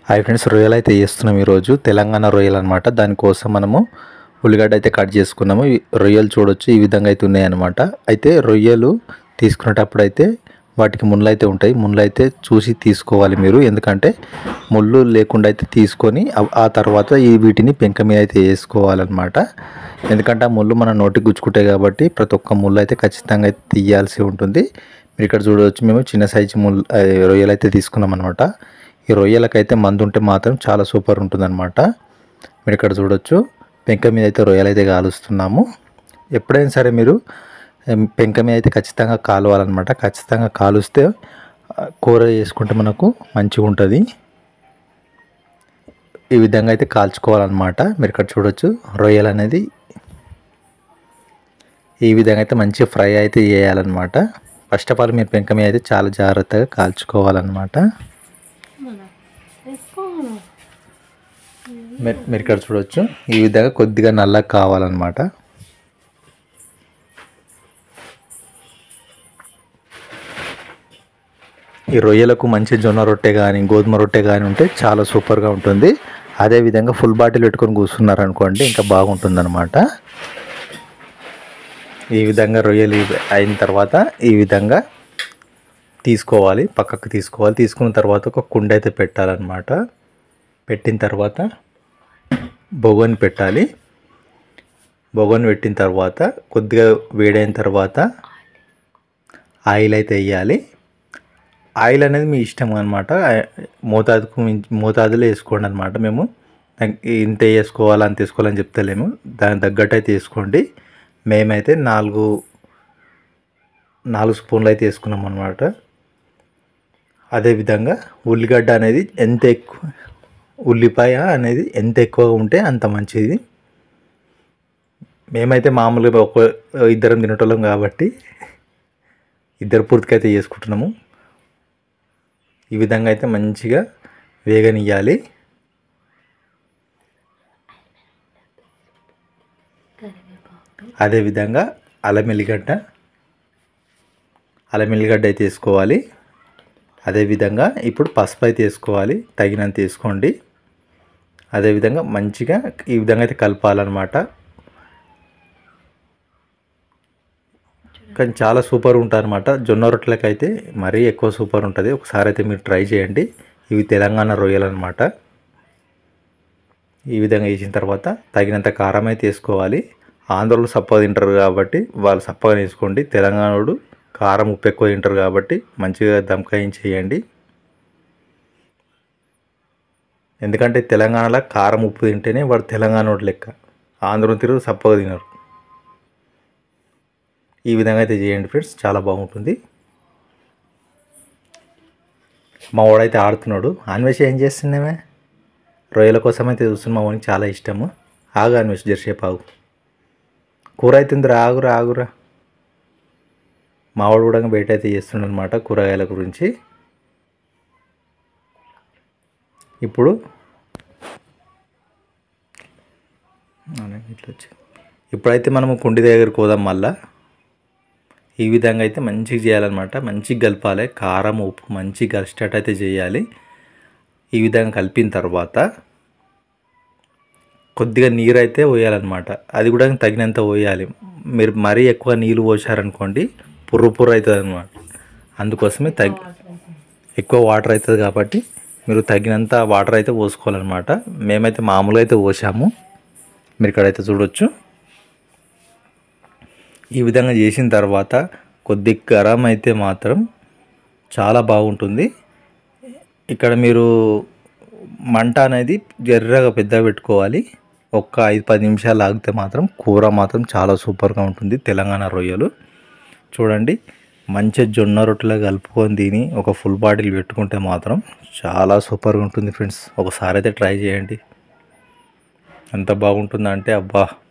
hi friends రొయ్యలు అయితే చేస్తున్నాం ఈరోజు తెలంగాణ రొయ్యలు అనమాట దానికోసం మనము ఉల్లిగడ్డ అయితే కట్ చేసుకున్నాము ఈ రొయ్యలు చూడొచ్చు ఈ విధంగా అయితే ఉన్నాయన్నమాట అయితే రొయ్యలు తీసుకునేటప్పుడు అయితే వాటికి ముళ్ళు అయితే ఉంటాయి ముళ్ళు అయితే చూసి తీసుకోవాలి మీరు ఎందుకంటే ముళ్ళు లేకుండా అయితే తీసుకొని ఆ- ఆ తర్వాత ఈ వీటిని పెంక మీద అయితే వేసుకోవాలన్నమాట ఎందుకంటే ఆ ముళ్ళు మన నోటికి గుచ్చుకుంటాయి కాబట్టి ప్రతి ఒక్క ముళ్ళు అయితే ఖచ్చితంగా అయితే తీయాల్సి ఉంటుంది మీరు ఇక్కడ చూడవచ్చు మేము చిన్న సైజు ముళ్ళు ఆ, రొయ్యలు అయితే తీసుకున్నాం అనమాట ఈ రొయ్యలకైతే మందు ఉంటే మాత్రం చాలా సూపర్ ఉంటుందన్నమాట మీరు ఇక్కడ చూడొచ్చు పెంక మీద అయితే రొయ్యలు అయితే కాలుస్తున్నాము ఎప్పుడైనా సరే మీరు ఎం, పెంక మీద అయితే ఖచ్చితంగా కాలవాలన్నమాట ఖచ్చితంగా కాలుస్తే ఆ, కూర చేసుకుంటే మనకు మంచిగా ఉంటుంది ఈ విధంగా అయితే కాల్చుకోవాలన్నమాట మీరు ఇక్కడ చూడొచ్చు రొయ్యలు అనేది ఈ విధంగా అయితే మంచి ఫ్రై అయితే చేయాలన్నమాట ఫస్ట్ ఆఫ్ ఆల్ మీరు పెంక మీద అయితే చాలా జాగ్రత్తగా కాల్చుకోవాలన్నమాట మీరు మీరు ఇక్కడ చూడొచ్చు ఈ విధంగా కొద్దిగా నల్లగా కావాలన్నమాట ఈ రొయ్యలకు మంచి జొన్న రొట్టె కానీ గోధుమ రొట్టె కానీ ఉంటే చాలా సూపర్గా ఉంటుంది అదే విధంగా ఫుల్ బాటిల్ పెట్టుకొని కూర్చున్నారనుకోండి ఇంకా బాగుంటుందన్నమాట ఈ విధంగా రొయ్యలు ఇవి అయిన తర్వాత ఈ విధంగా తీసుకోవాలి పక్కకు తీసుకోవాలి తీసుకున్న తర్వాత ఒక కుండ అయితే పెట్టాలన్నమాట పెట్టిన తర్వాత బొగని పెట్టాలి బొగని పెట్టిన తర్వాత కొద్దిగా వేడైన తర్వాత ఆయిల్ అయితే వేయాలి ఆయిల్ అనేది మీ ఇష్టం అనమాట మోతాదుకు మించి మోతాదులో వేసుకోండి అనమాట మేము దానికి ఇంత వేసుకోవాలి అంత వేసుకోవాలని చెప్తలేము దానికి తగ్గట్టు అయితే వేసుకోండి మేమైతే నాలుగు నాలుగు స్పూన్లు అయితే వేసుకున్నాం అనమాట అదేవిధంగా ఉల్లిగడ్డ అనేది ఎంత ఎక్కువ ఉల్లిపాయ అనేది ఎంత ఎక్కువగా ఉంటే అంత మంచిది మేమైతే మామూలుగా ఒక ఇద్దరం తినటోళ్ళం కాబట్టి ఇద్దరు పూర్తికైతే చేసుకుంటున్నాము ఈ విధంగా అయితే మంచిగా వేగనియ్యాలి అదేవిధంగా అల్లం ఎల్లిగడ్డ అల్లం ఎల్లిగడ్డ అయితే వేసుకోవాలి అదేవిధంగా ఇప్పుడు పసుపు అయితే వేసుకోవాలి తగినంత వేసుకోండి అదేవిధంగా మంచిగా ఈ విధంగా అయితే కలపాలన్నమాట కానీ చాలా సూపర్ ఉంటుంది అనమాట జొన్న రొట్టెలకు అయితే మరీ ఎక్కువ సూపర్ ఉంటుంది ఒకసారి అయితే మీరు ట్రై చేయండి ఇవి తెలంగాణ రొయ్యలు అనమాట ఈ విధంగా వేసిన తర్వాత తగినంత కారం అయితే వేసుకోవాలి ఆంధ్రలో సప్పగా తింటారు కాబట్టి వాళ్ళు సప్పగా వేసుకోండి తెలంగాణోడు కారం ఉప్పు ఎక్కువ తింటారు కాబట్టి మంచిగా దమ్కాయించి చేయండి ఎందుకంటే తెలంగాణలో కారం ఉప్పు తింటేనే వాడు తెలంగాణోడు లెక్క ఆంధ్ర తిరుగు సప్పగా తినరు ఈ విధంగా అయితే చేయండి ఫ్రెండ్స్ చాలా బాగుంటుంది మా వాడైతే ఆడుతున్నాడు అన్వేష ఏం చేస్తున్నామే రొయ్యల కోసం అయితే చూస్తున్నా మా వానికి చాలా ఇష్టము ఆగు అన్వేష్ జరసేపు ఆగు కూర అవుతుందిరా ఆగురా ఆగురా మావాడు కూడా బయట అయితే చేస్తుండ అనమాట కూరగాయల గురించి ఇప్పుడు అవునా, ఇట్లా వచ్చి ఇప్పుడైతే మనము కుండి దగ్గరికి పోదాం మళ్ళా ఈ విధంగా అయితే మంచిగా చేయాలన్నమాట మంచిగా కలపాలి కారం ఉప్పు మంచిగా కలిసేటట్టు అయితే చేయాలి ఈ విధంగా కలిపిన తర్వాత కొద్దిగా నీరు అయితే పోయాలన్నమాట అది కూడా తగినంత పోయాలి మీరు మరీ ఎక్కువ నీళ్ళు పోసారనుకోండి పుర్రు పుర్రు అవుతుంది అనమాట అందుకోసమే తగి ఎక్కువ వాటర్ అవుతుంది కాబట్టి మీరు తగినంత వాటర్ అయితే పోసుకోవాలన్నమాట మేమైతే మామూలుగా అయితే పోసాము మీరు ఇక్కడైతే చూడొచ్చు ఈ విధంగా చేసిన తర్వాత కొద్ది గరం అయితే మాత్రం చాలా బాగుంటుంది ఇక్కడ మీరు మంట అనేది జర్రగా పెద్దగా పెట్టుకోవాలి ఒక్క ఐదు పది నిమిషాలు ఆగితే మాత్రం కూర మాత్రం చాలా సూపర్గా ఉంటుంది తెలంగాణ రొయ్యలు చూడండి మంచి జొన్న రొట్టెలో కలుపుకొని తిని ఒక ఫుల్ బాటిల్ పెట్టుకుంటే మాత్రం చాలా సూపర్గా ఉంటుంది ఫ్రెండ్స్ ఒకసారి అయితే ట్రై చేయండి ఎంత బాగుంటుందంటే అబ్బా